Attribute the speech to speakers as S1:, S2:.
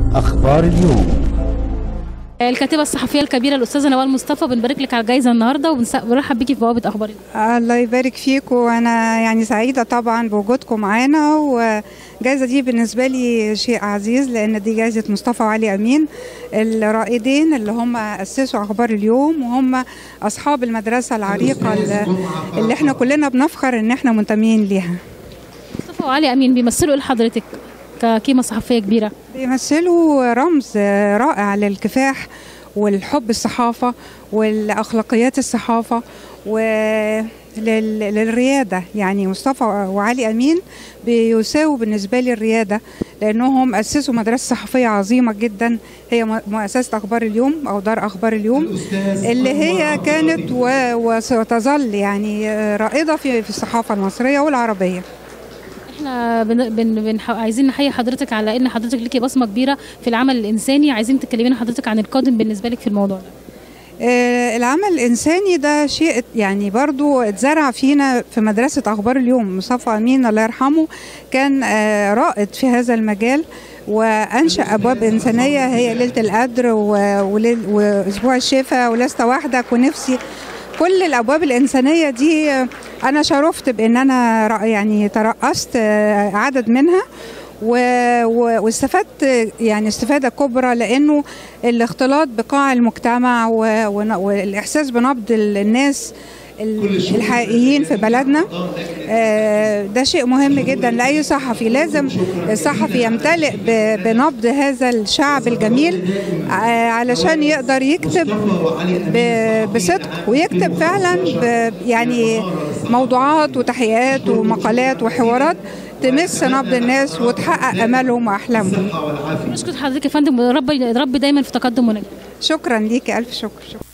S1: أخبار اليوم
S2: الكاتبه الصحفيه الكبيره الاستاذه نوال مصطفى بنبارك لك على الجائزه النهارده وبنرحب بيكي في بوابه اخبار اليوم.
S3: الله يبارك فيكم وانا يعني سعيده طبعا بوجودكم معانا والجائزه دي بالنسبه لي شيء عزيز لان دي جائزه مصطفى وعلي امين الرائدين اللي هم اسسوا اخبار اليوم وهم اصحاب المدرسه العريقه اللي, اللي احنا كلنا بنفخر ان احنا منتمين ليها
S2: مصطفى وعلي امين بيمثلوا ايه لحضرتك كقيمه صحفية كبيره؟
S3: بيمثلوا رمز رائع للكفاح والحب الصحافه والاخلاقيات الصحافه وللرياده يعني مصطفى وعلي امين بيساووا بالنسبه لي الرياده لانهم اسسوا مدرسه صحفيه عظيمه جدا هي مؤسسه اخبار اليوم او دار اخبار اليوم اللي هي كانت وستظل يعني رائده في في الصحافه المصريه والعربيه
S2: احنا بن بن بن عايزين نحيي حضرتك على ان حضرتك ليكي بصمه كبيره في العمل الانساني عايزين تكلمينا حضرتك عن القادم بالنسبه لك في الموضوع ده
S3: آه العمل الإنساني ده شيء يعني برضو اتزرع فينا في مدرسة أخبار اليوم مصطفى أمين الله يرحمه كان آه رائد في هذا المجال وأنشأ أبواب إنسانية هي ليلة القدر وأسبوع الشفاء ولست وحدك ونفسي كل الابواب الانسانيه دي انا شرفت بان انا يعني ترأست عدد منها واستفدت يعني استفاده كبرى لانه الاختلاط بقاع المجتمع والاحساس بنبض الناس الحقيقيين في بلدنا ده شيء مهم جدا لاي صحفي لازم الصحفي يمتلئ بنبض هذا الشعب الجميل علشان يقدر يكتب بصدق ويكتب فعلا يعني موضوعات وتحقيقات ومقالات وحوارات تمس نبض الناس وتحقق امالهم واحلامهم.
S2: نشكر حضرتك يا فندم ورب رب دايما في تقدم ونجاح.
S3: شكرا ليكي الف شكر, شكرا.